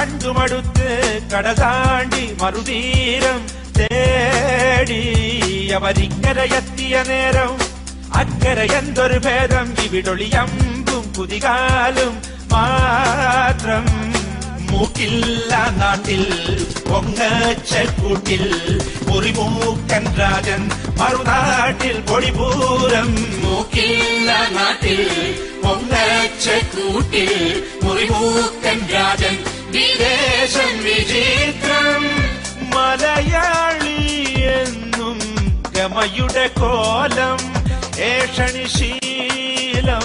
കണ്ടുമടുത്ത് കടതാണ്ടി മറുതീരം തേടി അവരിക്കരയെത്തിയ നേരം അക്കര എന്തൊരു ഭേദം ഇവിടൊളിയമ്പും കുതികാലും മാത്രം മൂക്കില്ല നാട്ടിൽ പൊങ്ങച്ചക്കൂട്ടിൽ മുറിമൂക്കൻ രാജൻ മറുനാട്ടിൽ പൊടിപൂരം മൂക്കില്ല നാട്ടിൽ പൊങ്ങച്ചക്കൂട്ടിൽ മുറിമൂക്കൻ രാജൻ വിദേശം വിചിത്രം മലയാളി എന്നും ഗമയുടെ കോലം ഏഷണി ശീലം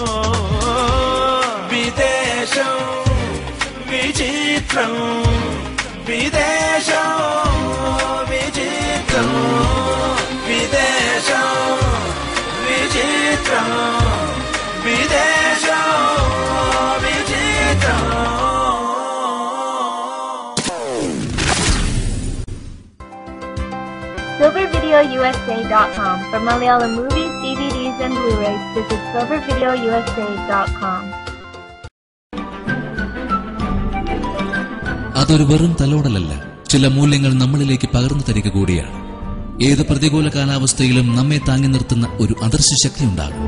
വിദേശം വിചിത്രം വിദേശം വിചിത്രം വിദേശം വിചിത്രം വിദേശം വിചിത്രം SilverVideoUSA.com for Malayalam movies, DVDs, and Blu-rays. Visit SilverVideoUSA.com. അതൊരു വെറും തലോടലല്ല ചില മൂല്യങ്ങൾ നമ്മളിലേക്ക് പകർന്നു തരിക കൂടിയാണ് ഏത് പ്രതികൂല കാലാവസ്ഥയിലും നമ്മെ താങ്ങി നിർത്തുന്ന ഒരു അദർശ ശക്തി ഉണ്ടാകും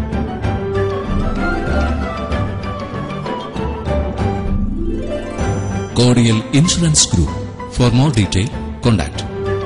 കോടിയൽ insurance group for more detail contact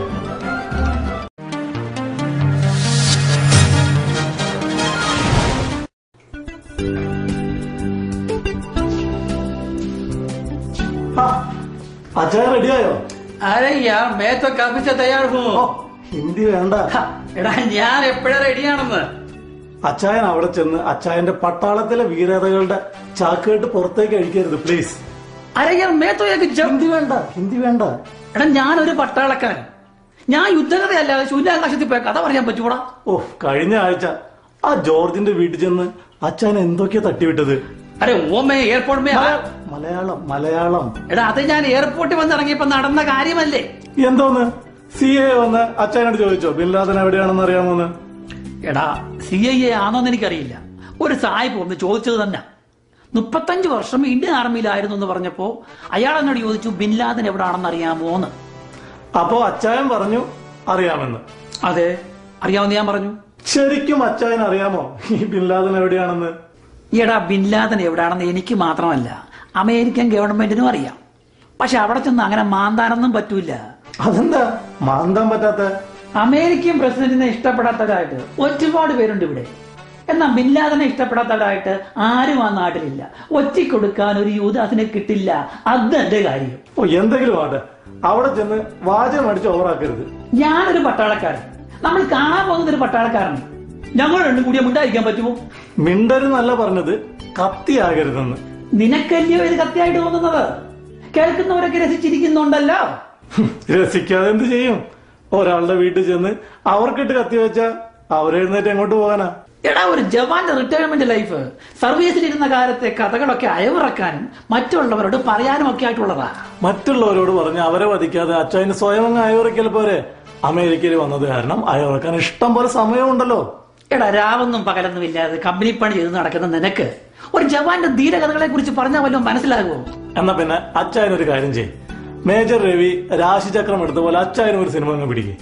അച്ഛൻ റെഡിയായോ अरे यार मैं तो काफी से तैयार हूँ ഹിന്ദി വേണ്ട ഹ, എടാ ഞാൻ എപ്പോഴാ റെഡിയാണെന്ന് അച്ചായൻ അവിടെ ചെന്ന് അച്ചായന്റെ പട്ടാളത്തിലെ വീരതകളുടെ ചാക്കേട്ട് പുറത്തേക്ക് അഴിക്കരുത് പ്ലീസ് അരെ യാർ മേ തോ ഏക ജം ഹിന്ദി വേണ്ട ഹിന്ദി വേണ്ട എടാ ഞാനൊരു പട്ടാളക്കാരൻ ഞാൻ യുദ്ധകഥയല്ലാതെ ശൂന്യാകാശത്തിൽ പോയ കഥ പറയാൻ പറ്റൂടാ ഓ കഴിഞ്ഞ ആഴ്ച ആ ജോർജിന്റെ വീട്ടിൽ ചെന്ന് അച്ചായൻ എന്തൊക്കെയാ തട്ടിവിട്ടത് അരെ ഓ മേ എയർപോർട്ട് മേ ആ- മല- മലയാളം മലയാളം എടാ അത് ഞാൻ എയർപോർട്ടിൽ വന്ന് ഇറങ്ങിയപ്പോ നടന്ന കാര്യമല്ലേ എന്തോന്ന് സി എ വന്ന് അച്ചായനോട് ചോദിച്ചോ ബിൻ ലാദൻ എവിടെയാണെന്ന് അറിയാമോന്ന് എടാ സി ഐ എ ആണോന്ന് എനിക്കറിയില്ല ഒരു സായിപ്പ് ഒന്ന് ചോദിച്ചത് തന്നെ മുപ്പത്തഞ്ച് വർഷം ഇന്ത്യൻ ആർമിയിലായിരുന്നു എന്ന് പറഞ്ഞപ്പോ അയാൾ എന്നോട് ചോദിച്ചു ബിൻ ലാദൻ എവിടാണെന്ന് അറിയാമോ എന്ന് അപ്പോ അച്ചായൻ പറഞ്ഞു അറിയാമെന്ന് അതെ അറിയാമെന്ന് ഞാൻ പറഞ്ഞു ശരിക്കും അച്ചായൻ അറിയാമോ ഈ ബിൻ ലാദൻ എവിടെയാണെന്ന് ഈടാ ബിൻ ലാദൻ എവിടാണെന്ന് എനിക്ക് മാത്രമല്ല അമേരിക്കൻ ഗവൺമെന്റിനും അറിയാം പക്ഷെ അവിടെ ചെന്ന് അങ്ങനെ മാന്താനൊന്നും പറ്റൂല അതെന്താ മാന്താൻ പറ്റാത്ത അമേരിക്കൻ പ്രസിഡന്റിനെ ഇഷ്ടപ്പെടാത്തവരായിട്ട് ഒരുപാട് പേരുണ്ട് ഇവിടെ എന്നാൽ ബിൻ ലാദനെ ഇഷ്ടപ്പെടാത്തവരായിട്ട് ആരും ആ നാട്ടിലില്ല ഒറ്റയ്ക്കൊടുക്കാൻ ഒരു യൂദാസിനെ കിട്ടില്ല അത് എന്റെ കാര്യം ഓ എന്തെങ്കിലും ആട്ടെ അവിടെ ചെന്ന് വാചകം അടിച്ച് ഓവറാക്കരുത് ഞാനൊരു പട്ടാളക്കാരൻ നമ്മൾ കാണാൻ പോകുന്ന ഒരു പട്ടാളക്കാരൻ ഞങ്ങൾ രണ്ടും കൂടി മിണ്ടായിരിക്കാൻ പറ്റുമോ മിണ്ടരുന്നല്ല പറഞ്ഞത് കത്തിയാകരുതെന്ന് നിനക്കല്ലയോ ഇത് കത്തിയായിട്ട് തോന്നുന്നത് കേൾക്കുന്നവരൊക്കെ രസിച്ചിരിക്കുന്നുണ്ടല്ലോ ഹും, രസിക്കാതെ എന്ത് ചെയ്യും ഒരാളുടെ വീട്ടിൽ ചെന്ന് അവർക്കിട്ട് കത്തി വെച്ച അവരെഴുന്നേറ്റ് എങ്ങോട്ട് പോകാനാ എടാ ഒരു ജവാന്റെ റിട്ടയർമെന്റ് ലൈഫ് സർവീസിലിരുന്ന കാലത്തെ കഥകളൊക്കെ അയവിറക്കാനും മറ്റുള്ളവരോട് പറയാനും ഒക്കെ ആയിട്ടുള്ളതാ മറ്റുള്ളവരോട് പറഞ്ഞ് അവരെ വധിക്കാതെ അച്ഛന് സ്വയം അങ്ങ് അയവിറക്കൽ പോരെ അമേരിക്കയിൽ വന്നത് കാരണം അയവിറക്കാൻ ഇഷ്ടം പോലെ സമയമുണ്ടല്ലോ എടാ രാവൊന്നും പകലൊന്നും ഇല്ലാതെ കമ്പനി പണി ചെയ്ത് നടക്കുന്ന നിനക്ക് ഒരു ജവാന്റെ ധീരകഥകളെ കുറിച്ച് പറഞ്ഞാൽ വല്ലതും മനസ്സിലാകുമോ എന്നാ പിന്നെ അച്ചായൻ ഒരു കാര്യം ചെയ്യും മേജർ രവി രാശിചക്രം എടുത്ത പോലെ അച്ചായനും ഒരു സിനിമ അങ്ങ് പിടിക്കും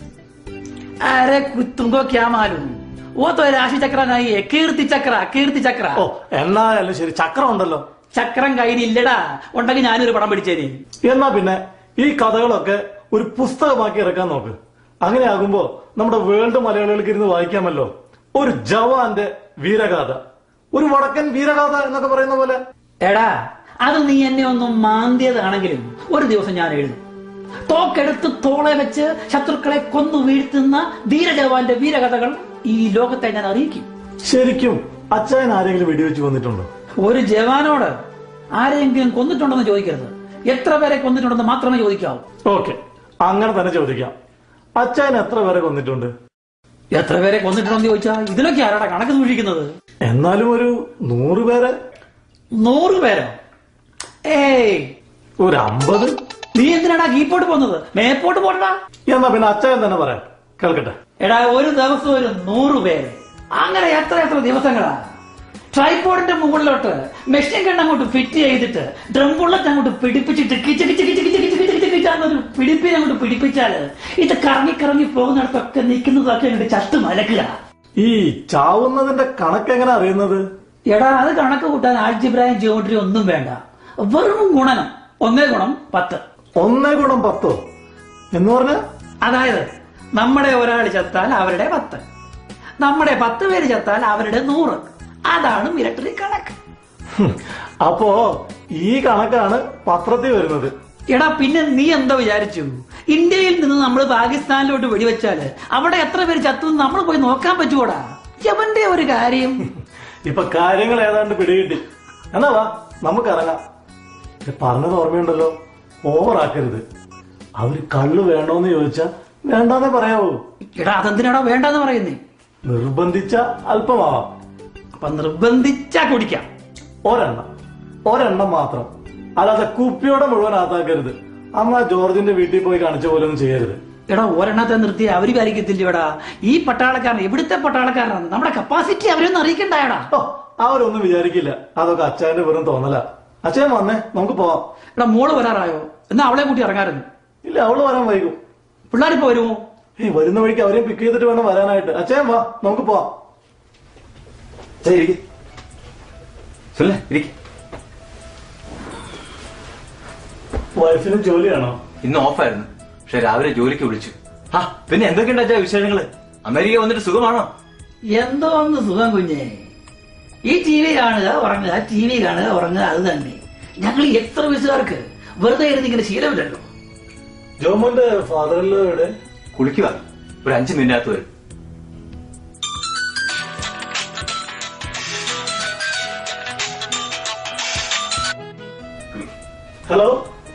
അരെ തുങ്കോ ക്യാമാലും ഓ തോ രാശി ചക്ര നായി കീർത്തി ചക്ര കീർത്തി ചക്ര ഓ എന്നായാലും ശരി ചക്രം ഉണ്ടല്ലോ ചക്രം കയ്യിലില്ലടാ ഉണ്ടെങ്കിൽ ഞാനൊരു പടം പിടിച്ചേനെ എന്നാ പിന്നെ ഈ കഥകളൊക്കെ ഒരു പുസ്തകമാക്കി ഇറക്കാൻ നോക്ക് അങ്ങനെ ആകുമ്പോ നമ്മുടെ വേൾഡ് മലയാളികൾക്ക് ഇരുന്ന് വായിക്കാമല്ലോ ഒരു ജവാന്റെ വീരഗാഥ ഒരു വടക്കൻ വീരഗാഥ എന്നൊക്കെ പറയുന്ന പോലെ എടാ അത് നീ എന്നെ ഒന്നും മാന്തിയതാണെങ്കിലും ഒരു ദിവസം ഞാൻ എഴുതും തോക്കെടുത്ത് തോളെ വെച്ച് ശത്രുക്കളെ കൊന്നു വീഴ്ത്തുന്ന ധീരജവാന്റെ വീരകഥകൾ ഈ ലോകത്തെ ഞാൻ അറിയിക്കും ശരിക്കും അച്ചായൻ ആരെങ്കിലും വെടിവെച്ച് കൊന്നിട്ടുണ്ടോ ഒരു ജവാനോട് ആരെയെങ്കിലും കൊന്നിട്ടുണ്ടെന്ന് ചോദിക്കരുത് എത്ര പേരെ കൊന്നിട്ടുണ്ടെന്ന് മാത്രമേ ചോദിക്കാവൂ ഓക്കെ അങ്ങനെ തന്നെ ചോദിക്കാം അച്ചായൻ എത്ര പേരെ കൊന്നിട്ടുണ്ട് എത്ര പേരെ കൊന്നിട്ടുണ്ടെന്ന് ചോദിച്ചാ ഇതിലൊക്കെ ആരാടാ കണക്ക് സൂക്ഷിക്കുന്നത് എന്നാലും ഒരു നൂറ് പേരെ നൂറ് പേരോ ഏയ് ഒരു അമ്പത് നീ എന്തിനാടാ കീപ്പോട്ട് പോകുന്നത് മേപ്പോട്ട് പോട്ടടാ എന്നാ പിന്നെ അച്ചായൻ തന്നെ പറയാം കേൾക്കട്ടെ എടാ ഒരു ദിവസം ഒരു നൂറ് പേര് അങ്ങനെ എത്ര എത്ര ദിവസങ്ങളാ ട്രൈപോഡിന്റെ മുകളിലോട്ട് മെഷീൻ കണ്ണ് അങ്ങോട്ട് ഫിറ്റ് ചെയ്തിട്ട് ഡ്രം ബുള്ളറ്റ് അങ്ങോട്ട് പിടിപ്പിച്ചിട്ട് കിച്ച് കിച്ച് കിച്ച് കിച്ച് കിച്ച് കിച്ച് കിച്ച് കിച്ചാന്നൊരു പിടിപ്പിനെ അങ്ങോട്ട് പിടിപ്പിച്ചാല് ഇത് കറങ്ങി കറങ്ങി പോകുന്നിടത്തൊക്കെ നിൽക്കുന്നതൊക്കെ അങ്ങോട്ട് ചത്ത് മലക്കുക ഈ ചാവുന്നതിന്റെ കണക്ക് എങ്ങനെ അറിയുന്നത് എടാ അത് കണക്ക് കൂട്ടാൻ ആൾജിബ്രായും ജിയോമെട്രി ഒന്നും വേണ്ട വെറും ഗുണനം ഒന്നേ ഗുണം പത്ത് ഒന്നേ ഗുണം പത്തോ എന്ന് പറഞ്ഞ അതായത് നമ്മുടെ ഒരാൾ ചത്താൽ അവരുടെ പത്ത് നമ്മുടെ പത്ത് പേര് ചത്താൽ അവരുടെ നൂറ് അതാണ് മിലിറ്ററി കണക്ക് അപ്പോ ഈ കണക്കാണ് പത്രത്തിൽ വരുന്നത് എടാ പിന്നെ നീ എന്താ വിചാരിച്ചു ഇന്ത്യയിൽ നിന്ന് നമ്മൾ പാകിസ്ഥാനിലോട്ട് വെടിവെച്ചാല് അവിടെ എത്ര പേര് ചത്തു നമ്മൾ പോയി നോക്കാൻ പറ്റുമോടാ യവന്റെ ഒരു കാര്യം ഇപ്പൊ കാര്യങ്ങൾ ഏതാണ്ട് പിടികിട്ടി എന്നാ വാ നമുക്ക് ഇറങ്ങാം ഇത് പറഞ്ഞത് ഓർമ്മയുണ്ടല്ലോ ഓവറാക്കരുത് അവര് കള്ളു വേണോന്ന് ചോദിച്ചാ വേണ്ടാന്നേ പറയാവൂ എടാ അതെന്തിനാടാ വേണ്ടെന്ന് പറയുന്നേ നിർബന്ധിച്ച അല്പമാവാം അപ്പൊ നിർബന്ധിച്ചാ കുടിക്കാം ഒരെണ്ണം ഒരെണ്ണം മാത്രം അല്ലാതെ കുപ്പിയോടെ മുഴുവൻ ആത്താക്കരുത് അമ്മ ജോർജിന്റെ വീട്ടിൽ പോയി കാണിച്ച പോലെ ഒന്നും ചെയ്യരുത് എടാ ഒരെണ്ണത്തെ നിർത്തി അവര് കാര്യത്തില്ല എടാ ഈ പട്ടാളക്കാരൻ എവിടുത്തെ പട്ടാളക്കാരനാണ് നമ്മുടെ കപ്പാസിറ്റി അവരൊന്നും അറിയിക്കണ്ടായടാ ഓ അവരൊന്നും വിചാരിക്കില്ല അതൊക്കെ അച്ഛന്റെ വെറും തോന്നല അച്ഛൻ വന്നേ നമുക്ക് പോവാം എടാ മോള് വരാറായോ എന്നാ അവളെ കൂട്ടി ഇറങ്ങാറുണ്ട് ഇല്ല അവള് വരാൻ വൈകും പിള്ളേരിപ്പോ വരുമോ ഏയ് വരുന്ന വഴിക്ക് അവരെയും പിക്ക് ചെയ്തിട്ട് വേണം വരാനായിട്ട് അച്ഛൻ വാ നമുക്ക് പോവാം சரி இருக்கு சொல்லு இருக்கு വൈഫിന് ജോലിയാണോ ഇന്ന് ഓഫായിരുന്നു പക്ഷെ രാവിലെ ജോലിക്ക് വിളിച്ചു ആ പിന്നെ എന്തൊക്കെയുണ്ട് അച്ഛാ വിശേഷങ്ങള് അമേരിക്ക വന്നിട്ട് സുഖമാണോ എന്തോ ഒന്ന് സുഖം കുഞ്ഞേ ഈ ടി വി കാണുക ഉറങ്ങുക ടി വി കാണുക ഉറങ്ങുക അത് തന്നെ ഞങ്ങൾ ഈ എത്ര വയസ്സുകാർക്ക് വെറുതെ ഇരുന്ന് ഇങ്ങനെ ശീലമില്ലല്ലോ ജോമോന്റെ ഫാദറിലോ ഇവിടെ കുളിക്കുക ഒരു അഞ്ചു മിനിറ്റ് വരും ഹലോ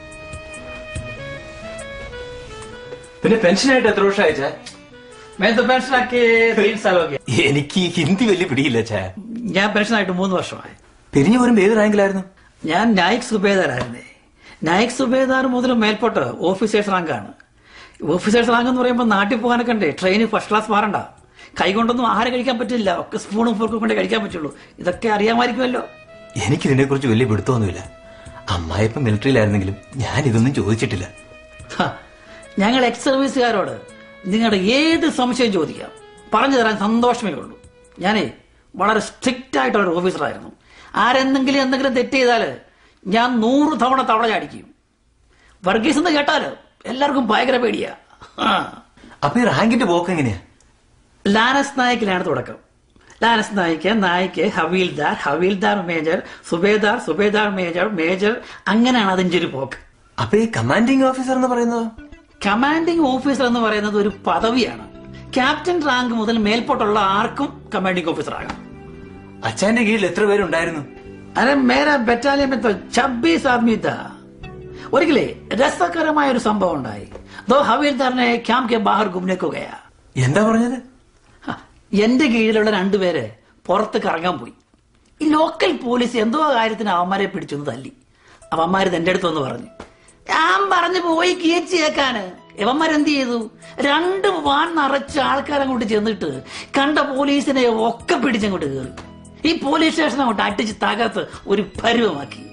പിന്നെ പെൻഷനായിട്ട് എത്ര വർഷം അയച്ചാ मैं तो पेंशन आके तीन साल हो गया എനിക്ക് ഹിന്ദി വലിയ പിടിയില്ല അച്ഛാ ഞാൻ പെൻഷനായിട്ട് മൂന്ന് വർഷമായി പിരിഞ്ഞു വരുമ്പോ ഏത് റാങ്കിലായിരുന്നു ഞാൻ നായിക് സുബേദാറായിരുന്നേ നായിക് സുബേദാർ മുതൽ മേൽപോട്ട് ഓഫീസേഴ്സ് റാങ്കാണ് ഓഫീസേഴ്സ് റാങ്ക് എന്ന് പറയുമ്പോൾ നാട്ടിൽ പോകാനൊക്കെ ഉണ്ട് ട്രെയിനിൽ ഫസ്റ്റ് ക്ലാസ് മാറണ്ട കൈകൊണ്ടൊന്നും ആഹാരം കഴിക്കാൻ പറ്റില്ല ഒക്കെ സ്പൂണും ഫോർക്കും കൊണ്ടേ കഴിക്കാൻ പറ്റുള്ളൂ ഇതൊക്കെ അറിയാമായിരിക്കുമല്ലോ എനിക്ക് ഇതിനെ കുറിച്ച് വലിയ പിടുത്തമൊന്നുമില്ല അമ്മായിപ്പം മിലിറ്ററിയിലായിരുന്നെങ്കിലും ഞാൻ ഇതൊന്നും ചോദിച്ചിട്ടില്ല ഹ, ഞങ്ങൾ എക്സ് സർവീസുകാരോട് നിങ്ങളുടെ ഏത് സംശയം ചോദിക്കാം പറഞ്ഞു തരാൻ സന്തോഷമേ ഉള്ളൂ ഞാനേ വളരെ സ്ട്രിക്റ്റ് ആയിട്ടുള്ള ഒരു ഓഫീസറായിരുന്നു ആരെന്തെങ്കിലും എന്തെങ്കിലും തെറ്റ് ചെയ്താൽ ഞാൻ നൂറ് തവണ തവണ ചാടിക്കും വർഗീസ് എന്ന് കേട്ടാൽ എല്ലാവർക്കും ഭയങ്കര പേടിയാ ആ. അപ്പൊ ഈ റാങ്കിന്റെ പോക്ക് എങ്ങനെയാ ലാനസ് നായിക്കിലാണ് തുടക്കം lance naik naik havildar havildar major subedar subedar major major അങ്ങനെയാണ് അതിന്റെ ഒരു പോക്ക് അപ്പൊ ഈ കമാൻഡിംഗ് ഓഫീസർ എന്ന് പറയുന്നത് കമാൻഡിംഗ് ഓഫീസർ എന്ന് പറയുന്നത് ഒരു പദവിയാണ് ക്യാപ്റ്റൻ റാങ്ക് മുതൽ മേൽപോട്ടുള്ള ആർക്കും കമാൻഡിംഗ് ഓഫീസർ ആകാം അച്ഛന്റെ കീഴിൽ എത്ര പേരുണ്ടായിരുന്നു അരെ മേര ബറ്റാലിയൻ में तो 26 ആദ്മി था ഒരിക്കലേ രസകരമായ ഒരു സംഭവം ഉണ്ടായി ദോ ഹവീൽദാറിനെ ക്യാമ്പ് കെ ബാഹർ ഗുംനെ കോ ഗയാ എന്താ പറഞ്ഞത് ഹ, എന്റെ കീഴിലുള്ള രണ്ടുപേര് പുറത്ത് കറങ്ങാൻ പോയി ഈ ലോക്കൽ പോലീസ് എന്തോ കാര്യത്തിന് അവന്മാരെ പിടിച്ചൊന്ന് തല്ലി അവന്മാര് എന്റെ അടുത്ത് വന്ന് പറഞ്ഞു ഞാൻ പറഞ്ഞു പോയി കീച്ചിയേക്കാന് ഇവന്മാരെന്ത് ചെയ്തു രണ്ട് വാൻ നിറച്ച ആൾക്കാരങ്ങോട്ട് ചെന്നിട്ട് കണ്ട പോലീസിനെ ഒക്കെ പിടിച്ചങ്ങോട്ട് കയറി ഈ പോലീസ് സ്റ്റേഷൻ അങ്ങോട്ട് അടിച്ച് തകർത്ത് ഒരു പരുവമാക്കി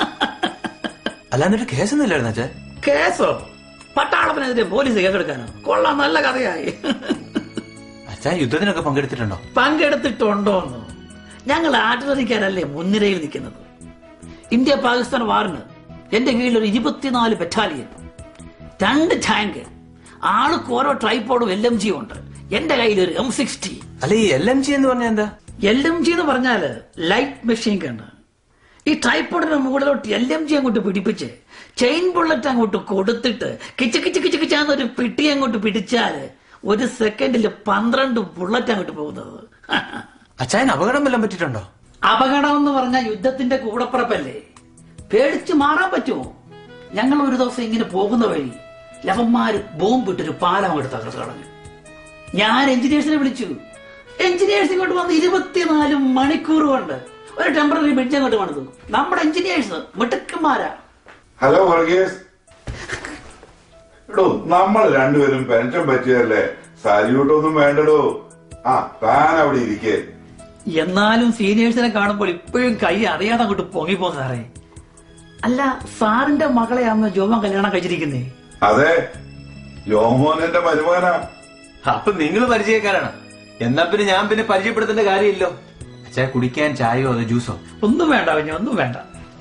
അല്ല എന്നിട്ട് കേസൊന്നും ഇല്ലായിരുന്നു അച്ഛാ കേസോ പട്ടാളത്തിനെതിരെ പോലീസ് കേസെടുക്കാനോ കൊള്ളാം നല്ല കഥയായി അച്ഛാ യുദ്ധത്തിനൊക്കെ പങ്കെടുത്തിട്ടുണ്ടോ പങ്കെടുത്തിട്ടുണ്ടോന്ന് ഞങ്ങൾ ആട്ടിറങ്ങിക്കാനല്ലേ മുൻനിരയിൽ നിൽക്കുന്നത് ഇന്ത്യ പാകിസ്ഥാൻ വാറിന് എന്റെ കീഴിൽ ഒരു ഇരുപത്തിനാല് ബറ്റാലിയൻ രണ്ട് ടാങ്ക് ആൾക്ക് ഓരോ ട്രൈപ്പോഡും എൽ എം ജിയും ഉണ്ട് എന്റെ കയ്യിൽ ഒരു എം സിക്സ്റ്റി അല്ല ഈ എൽ എം ജി എന്ന് പറഞ്ഞാൽ എന്താ എൽ എം ജി എന്ന് പറഞ്ഞാല് ലൈറ്റ് മെഷീൻ ഗണ്ണ് ഈ ട്രൈപ്പോഡിന്റെ മുകളിലോട്ട് എൽ എം ജി അങ്ങോട്ട് പിടിപ്പിച്ച് ചെയിൻ ബുള്ളറ്റ് അങ്ങോട്ട് കൊടുത്തിട്ട് കിച്ച് കിച്ച് കിച്ച് കിച്ചാന്ന് ഒരു പിട്ടി അങ്ങോട്ട് പിടിച്ചാല് ഒരു സെക്കൻഡിൽ പന്ത്രണ്ട് ബുള്ളറ്റ് അങ്ങോട്ട് പോകുന്നത് അച്ഛായന് അപകടം വല്ലതും പറ്റിയിട്ടുണ്ടോ അപകടം എന്ന് പറഞ്ഞാൽ യുദ്ധത്തിന്റെ കൂടപ്പുറപ്പല്ലേ പേടിച്ച് മാറാൻ പറ്റുമോ ഞങ്ങൾ ഒരു ദിവസം ഇങ്ങനെ പോകുന്ന വഴി ലവന്മാര് ബോംബിട്ടൊരു പാലം അങ്ങോട്ട് തകർത്ത് കളഞ്ഞു ഞാൻ എഞ്ചിനീയേഴ്സിനെ വിളിച്ചു എഞ്ചിനീയേഴ്സ് ഇങ്ങോട്ട് വന്ന് ഇരുപത്തിനാല് മണിക്കൂർ കൊണ്ട് ഒരു ടെമ്പററി ബെഞ്ച് അങ്ങോട്ട് പണിതു നമ്മുടെ എഞ്ചിനീയേഴ്സ് മിടുക്കന്മാരാ ഹലോ വർഗീസ് എടോ നമ്മൾ രണ്ടുപേരും പെൻഷൻ പറ്റിയതല്ലേ സല്യൂട്ട് ഒന്നും വേണ്ടടോ ആ താൻ അവിടെ ഇരിക്കേ എന്നാലും സീനിയേഴ്സിനെ കാണുമ്പോൾ ഇപ്പോഴും കൈ അറിയാതെ അങ്ങോട്ട് പൊങ്ങിപ്പോ സാറേ അല്ല സാറിന്റെ മകളെ അമ്മ ജോമ കല്യാണം കഴിച്ചിരിക്കുന്നേ അതെ യോമോനെ മരുമാനാ അപ്പൊ നിങ്ങൾ പരിചയക്കാരാണ് എന്നാ പിന്നെ ഞാൻ പിന്നെ പരിചയപ്പെടുത്തേണ്ട കാര്യമില്ലോ അച്ഛാ കുടിക്കാൻ ചായയോ അതോ ജ്യൂസോ ഒന്നും വേണ്ട കുഞ്ഞു ഒന്നും വേണ്ട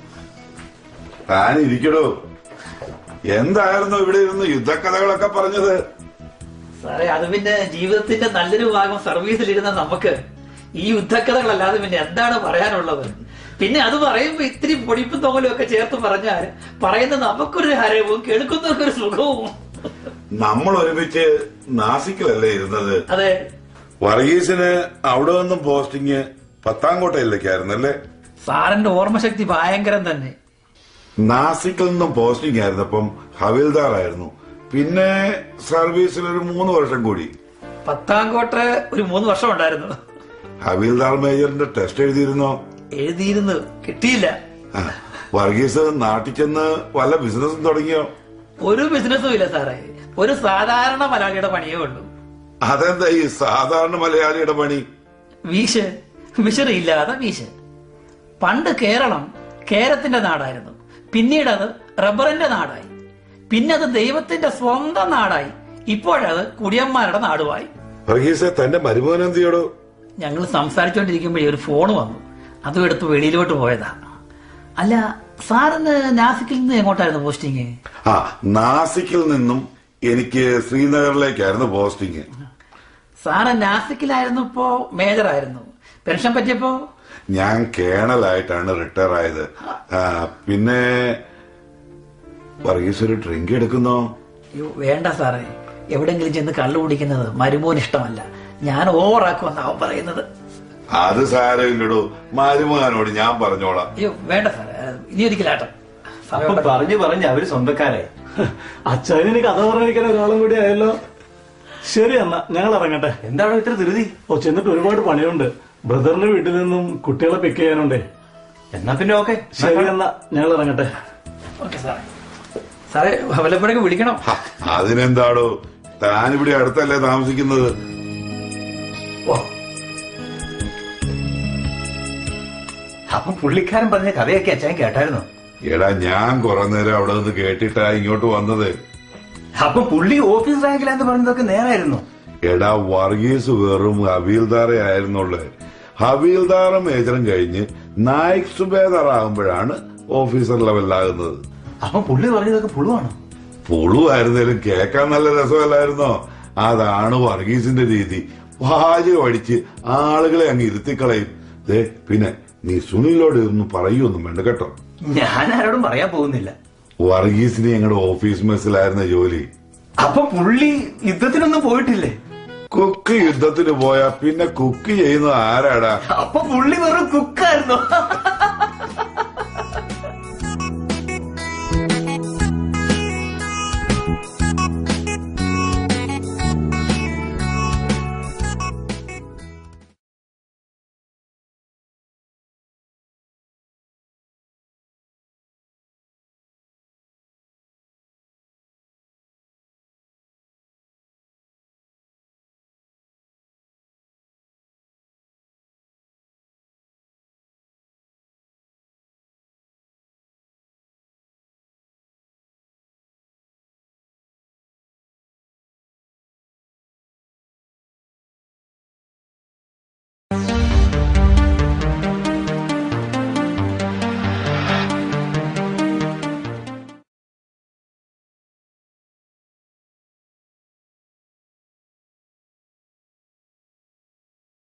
താൻ ഇരിക്കടോ എന്തായിരുന്നു ഇവിടെ ഇരുന്ന് യുദ്ധക്കഥകളൊക്കെ പറഞ്ഞത് സാറേ അത് പിന്നെ ജീവിതത്തിന്റെ നല്ലൊരു ഭാഗം സർവീസിലിരുന്ന നമുക്ക് ഈ യുദ്ധക്കഥകളല്ലാതെ പിന്നെ എന്താണ് പറയാനുള്ളത് പിന്നെ അത് പറയുമ്പോ ഇത്തിരി പൊടിപ്പും തൊങ്ങലും ഒക്കെ ചേർത്ത് പറഞ്ഞാൽ പറയുന്ന നമുക്കൊരു ഹരവും കേൾക്കുന്നവർക്ക് ഒരു സുഖവും നമ്മൾ ഒരുമിച്ച് നാസിക്കിലല്ലേ ഇരുന്നത് അതെ വർഗീസിന് അവിടെ നിന്നും പോസ്റ്റിങ് പത്താംകോട്ടയിലേക്കായിരുന്നല്ലേ സാറിന്റെ ഓർമ്മശക്തി ഭയങ്കരം തന്നെ നാസിക്കിൽ നിന്നും പോസ്റ്റിംഗ് ആയിരുന്നപ്പം ഹവിൽദാർ ആയിരുന്നു പിന്നെ സർവീസിൽ ഒരു മൂന്ന് വർഷം കൂടി പത്താംകോട്ട് ഒരു മൂന്ന് വർഷം ഉണ്ടായിരുന്നു ഹവിൽദാർ മേജറിന്റെ ടെസ്റ്റ് എഴുതിയിരുന്നോ എഴുതിയിരുന്നു കിട്ടിയില്ല ആ, വർഗീസ് നാട്ടിൽ ചെന്ന് വല്ല ബിസിനസ്സും തുടങ്ങിയോ ഒരു ബിസിനസ്സും ഇല്ല സാറേ ഒരു സാധാരണ മലയാളിയുടെ പണിയേ ഉള്ളൂ അതെന്താ ഈ സാധാരണ മലയാളിയുടെ പണി വീശ് വിശറിയില്ലാതെ വീശ് പണ്ട് കേരളം കേരത്തിന്റെ നാടായിരുന്നു പിന്നീട് അത് റബ്ബറിന്റെ നാടായി പിന്നെ അത് ദൈവത്തിന്റെ സ്വന്തം നാടായി ഇപ്പോഴത് കുടിയന്മാരുടെ നാടുമായി വർഗീസ് തന്റെ മരുമോൻ എന്ത് ചെയ്യടോ ഞങ്ങൾ സംസാരിച്ചുകൊണ്ടിരിക്കുമ്പോഴേ ഒരു ഫോൺ വന്നു അതും എടുത്ത് വെളിയിലോട്ട് പോയതാ അല്ല സാറിന് നാസിക്കിൽ നിന്ന് എങ്ങോട്ടായിരുന്നു പോസ്റ്റിങ് ആ നാസിക്കിൽ നിന്നും എനിക്ക് ശ്രീനഗറിലേക്കായിരുന്നു പോസ്റ്റിംഗ് സാറ് നാസിക്കിലായിരുന്നു ഇപ്പോ മേജറായിരുന്നു പെൻഷൻ പറ്റിയപ്പോ ഞാൻ കേണലായിട്ടാണ് റിട്ടയർ ആയത് ആ, പിന്നെ വർഗീസ് ഒരു ഡ്രിങ്ക് എടുക്കുന്നോ അയ്യോ വേണ്ട സാറേ എവിടെങ്കിലും ചെന്ന് കള്ളു കുടിക്കുന്നത് മരുമോൻ ഇഷ്ടമല്ല ഞാൻ ഓവറാക്കുമെന്ന് അവൻ പറയുന്നത് അത് സാരമില്ലടോ മരുമകനോട് ഞാൻ പറഞ്ഞോളാം അയ്യോ വേണ്ട സാറേ ഇനി ഒരിക്കലാട്ടം അപ്പൊ പറഞ്ഞു പറഞ്ഞ് അവര് സ്വന്തക്കാരായി അച്ഛന് കഥ പറഞ്ഞിരിക്കാൻ ഒരാളും കൂടി ആയല്ലോ ശരി എന്നാ ഞങ്ങൾ ഇറങ്ങട്ടെ എന്താണോ ഇത്ര ധൃതി ഓ ചെന്നിട്ട് ഒരുപാട് പണിയുണ്ട് ബ്രദറിന്റെ വീട്ടിൽ നിന്നും കുട്ടികളെ പിക്ക് ചെയ്യാനുണ്ടേ എന്നാ പിന്നെ ഓക്കെ ശരി എന്നാ ഞങ്ങൾ ഇറങ്ങട്ടെ ഓക്കെ സാറേ സാറേ വല്ലപ്പോഴൊക്കെ വിളിക്കണം ഹ, അതിനെന്താടോ താനിവിടെ അടുത്തല്ലേ താമസിക്കുന്നത് അപ്പൊ പുള്ളിക്കാരൻ പറഞ്ഞ കഥയൊക്കെ അച്ഛൻ കേട്ടായിരുന്നു എടാ ഞാൻ കുറെ നേരം അവിടെ നിന്ന് കേട്ടിട്ടാ ഇങ്ങോട്ട് വന്നത് അപ്പൊ പുള്ളി ഓഫീസ് റാങ്കിലാന്ന് പറഞ്ഞതൊക്കെ നേരായിരുന്നു എടാ വർഗീസ് വെറും ഹവീൽദാറെ ആയിരുന്നുള്ളു ഹവീൽദാറ മേജറും കഴിഞ്ഞ് നായിക് സുബേദാർ ആകുമ്പോഴാണ് ഓഫീസർ ലെവലിലാകുന്നത് അപ്പൊ പുള്ളി പറഞ്ഞതൊക്കെ പുളുവാണോ പുളുവായിരുന്നേലും കേൾക്കാൻ നല്ല രസമല്ലായിരുന്നോ അതാണ് വർഗീസിന്റെ രീതി വാചകം അടിച്ച് ആളുകളെ അങ്ങ് ഇരുത്തിക്കളയും ദേ പിന്നെ നീ സുനിലോട് ഒന്നും പറയൊന്നും വേണ്ട കേട്ടോ ഞാൻ ആരോടും പറയാൻ പോകുന്നില്ല വർഗീസിന് ഞങ്ങളുടെ ഓഫീസ് മെസ്സിലായിരുന്ന ജോലി അപ്പൊ പുള്ളി യുദ്ധത്തിനൊന്നും പോയിട്ടില്ലേ കുക്ക് യുദ്ധത്തിന് പോയാ പിന്നെ കുക്ക് ചെയ്യുന്നത് ആരാടാ അപ്പൊ പുള്ളി വെറും കുക്കായിരുന്നു